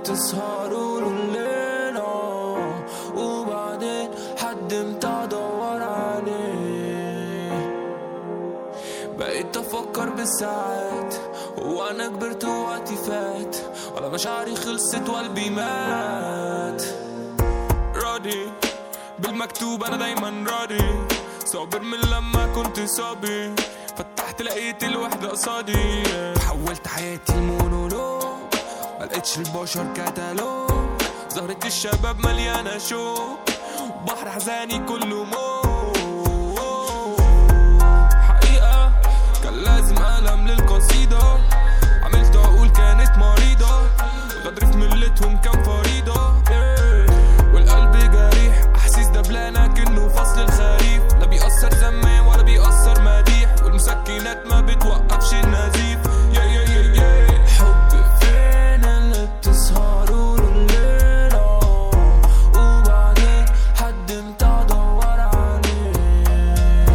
بتسهروا الليل وبعدين حد امتى ادور عليه بقيت افكر بالساعات وانا كبرت ووقتي فات ولا مشاعري خلصت وقلبي مات راضي بالمكتوب انا دايما راضي صابر من لما كنت صابي فتحت لقيت الوحدة قصادي حولت حياتي المونولوج ملقتش البشر كتالوج زهرة الشباب مليانة شوق بحر حزاني كله موت حقيقة كان لازم قلم للقصيدة عملت عقول كانت مريضة غدر في ملتهم كان فريضة والقلب جريح أحاسيس دبلانة كأنه فصل الخريف لا بيأثر زمان ولا بيأثر مديح والمسكنات ما بتوقفش النزيف يا يا يا يا حب فين اللي بتسهروا الليل وبعدين حد امتى ادور عليه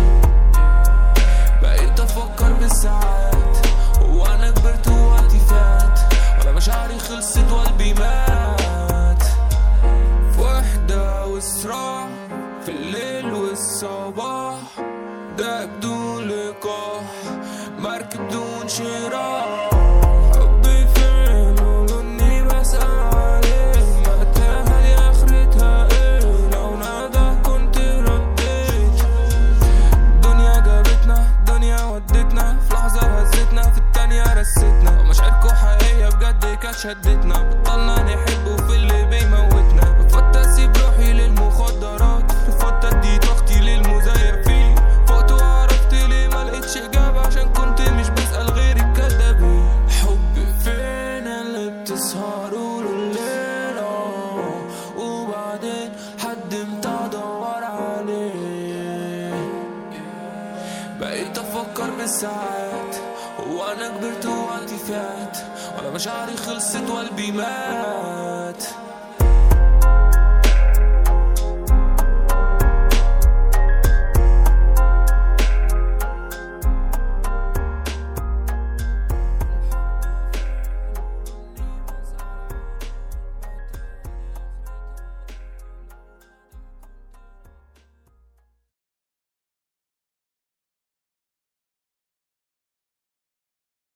بقيت افكر بالساعات وانا كبرت ووقتي فات ولا مشاعري خلصت وقلبي مات في وحدة وصراع في الليل والصباح ده بدون لقاح مركب بدون شراع حبي فين قولوا اني بسأل عليه متاهة دي اخرتها ايه لو نادى كنت رديت الدنيا جابتنا الدنيا ودتنا في لحظة هزتنا في التانية رستنا ومشاعركوا حقيقية بجد كانت شدتنا بطلنا نحب وفي اللي بيموتنا رفضت اسيب روحي للمخدرات رفضت ادي طاقتي للمزيفين فقت وعرفت ليه ما لقيتش اجابة عشان كنت مش بسأل غير الكدابين حب فين اللي بتسهروا الليل وبعدين حد امتى ادور عليه بقيت افكر بالساعات وانا كبرت ووقتي فات ولا مشاعري خلصت وقلبي مات